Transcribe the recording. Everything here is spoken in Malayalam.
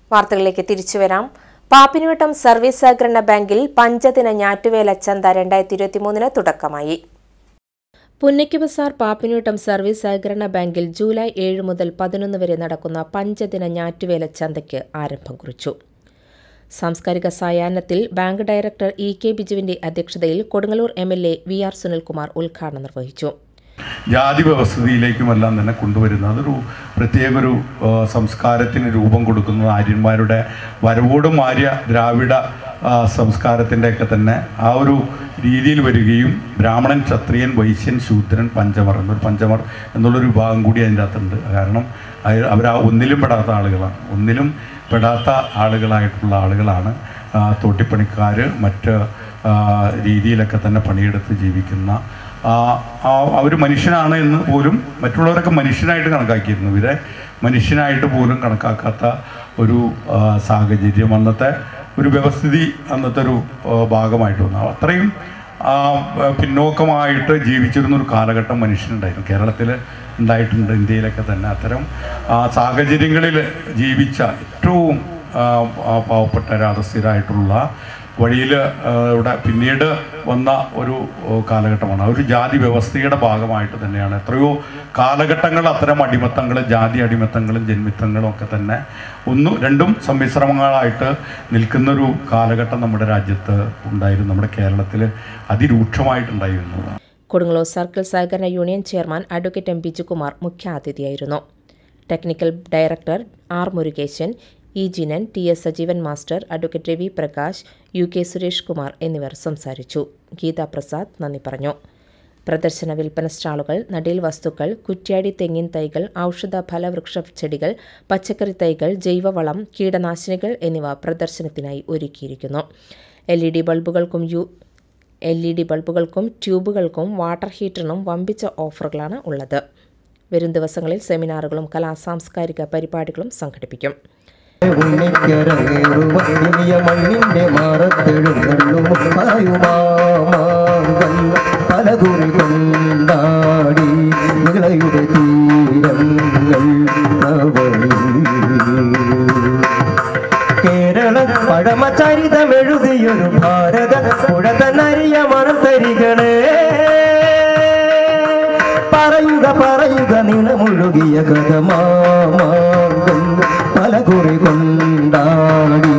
വാർത്തകളിലേക്ക് തിരിച്ചു വരാം പാപ്പിനിവട്ടം സർവീസ് സഹകരണ ബാങ്കിൽ പഞ്ചദിന ഞാറ്റുവേല ചന്ത രണ്ടായിരത്തി ഇരുപത്തിമൂന്നിന് തുടക്കമായി പുന്നയ്ക്ക് ബസാർ പാപ്പിനിവട്ടം സർവീസ് സഹകരണ ബാങ്കിൽ ജൂലൈ ഏഴ് മുതൽ പതിനൊന്ന് വരെ നടക്കുന്ന പഞ്ചദിന ഞാറ്റുവേല ചന്തയ്ക്ക് ആരംഭം കുറിച്ചു സാംസ്കാരിക സായാഹ്നത്തിൽ ബാങ്ക് ഡയറക്ടർ ഇ കെ ബിജുവിന്റെ അധ്യക്ഷതയിൽ Kodungallur M L A V R Sunilkumar ഉദ്ഘാടനം നിർവഹിച്ചു ജാതി വ്യവസ്ഥിതിയിലേക്കുമെല്ലാം തന്നെ കൊണ്ടുവരുന്നത് അതൊരു പ്രത്യേക ഒരു ആ, സംസ്കാരത്തിന് രൂപം കൊടുക്കുന്നത് ആര്യന്മാരുടെ വരവോടും ആര്യ ദ്രാവിഡ ആ, സംസ്കാരത്തിൻ്റെയൊക്കെ തന്നെ ആ ഒരു രീതിയിൽ വരികയും ബ്രാഹ്മണൻ ക്ഷത്രിയൻ വൈശ്യൻ ശൂദ്രൻ പഞ്ചമർ എന്നൊരു പഞ്ചമർ എന്നുള്ളൊരു വിഭാഗം കൂടി അതിൻ്റെ അകത്തുണ്ട് കാരണം അവർ ആ ഒന്നിലും പെടാത്ത ആളുകളാണ് ഒന്നിലും പെടാത്ത ആളുകളായിട്ടുള്ള ആളുകളാണ് ആ, തോട്ടിപ്പണിക്കാർ മറ്റ് ആ, രീതിയിലൊക്കെ തന്നെ പണിയെടുത്ത് ജീവിക്കുന്ന അവർ മനുഷ്യനാണ് എന്ന് പോലും മറ്റുള്ളവരൊക്കെ മനുഷ്യനായിട്ട് കണക്കാക്കിയിരുന്നു ഇവരെ മനുഷ്യനായിട്ട് പോലും കണക്കാക്കാത്ത ഒരു ആ, സാഹചര്യം അന്നത്തെ ഒരു വ്യവസ്ഥിതി അന്നത്തെ ഒരു ആ, ഭാഗമായിട്ട് വന്നു അത്രയും ആ, പിന്നോക്കമായിട്ട് ജീവിച്ചിരുന്ന ഒരു കാലഘട്ടം മനുഷ്യനുണ്ടായിരുന്നു കേരളത്തിൽ ഉണ്ടായിട്ടുണ്ട് ഇന്ത്യയിലൊക്കെ തന്നെ അത്തരം ആ, സാഹചര്യങ്ങളിൽ ജീവിച്ച ഏറ്റവും ആ, ആ, പാവപ്പെട്ട രാധസ്ഥിരായിട്ടുള്ള വഴിയിൽ ഇവിടെ പിന്നീട് വന്ന ഒരു ഓ, കാലഘട്ടമാണ് ആ ഒരു ജാതി വ്യവസ്ഥയുടെ ഭാഗമായിട്ട് തന്നെയാണ് എത്രയോ കാലഘട്ടങ്ങൾ അത്തരം അടിമത്തങ്ങൾ ജാതി അടിമത്തങ്ങളും ജന്മിത്തങ്ങളും ഒക്കെ തന്നെ ഒന്നും രണ്ടും സമ്മിശ്രമങ്ങളായിട്ട് നിൽക്കുന്നൊരു കാലഘട്ടം നമ്മുടെ രാജ്യത്ത് ഉണ്ടായിരുന്നു നമ്മുടെ കേരളത്തിൽ അതിരൂക്ഷമായിട്ടുണ്ടായിരുന്നു കൊടുങ്ങല്ലൂർ സർക്കിൾ സഹകരണ union chairman advocate M Bijukumar മുഖ്യാതിഥിയായിരുന്നു technical director R Murukesan E Jinan T S Sajeevan master advocate Ravi Prakash U K Suresh Kumar എന്നിവർ സംസാരിച്ചു ഗീതാ പ്രസാദ് നന്ദി പറഞ്ഞു പ്രദർശന വിൽപ്പന സ്റ്റാളുകൾ നടീൽ വസ്തുക്കൾ കുറ്റ്യാടി തെങ്ങിൻ തൈകൾ ഔഷധ ഫലവൃക്ഷ ചെടികൾ പച്ചക്കറി തൈകൾ ജൈവവളം കീടനാശിനികൾ എന്നിവ പ്രദർശനത്തിനായി ഒരുക്കിയിരിക്കുന്നു എൽ ഇ ഡി ബൾബുകൾക്കും യു എൽ ഇ ഡി ബൾബുകൾക്കും ട്യൂബുകൾക്കും വാട്ടർ ഹീറ്ററിനും വമ്പിച്ച ഓഫറുകളാണ് ഉള്ളത് വരും ദിവസങ്ങളിൽ സെമിനാറുകളും കലാ സാംസ്കാരിക പരിപാടികളും സംഘടിപ്പിക്കും ഉണ്ണിക്കരങ്ങേറുവത്തിനിയ മണ്ണിന്റെ മാറത്തെഴുന്നള്ളുമായുമാമാങ്കൾ പലകുറി കൊണ്ടാടി നിളയുടെ തീരങ്ങൾ കേരള പഴമചരിതമെഴുതിയൊരു ഭാരത പുഴതനരിയ മണം തരികളേ പറയുക പറയുക നിണമുഴുകിയ കഥ മാമാങ്കം പല കുറി കൊണ്ടാടി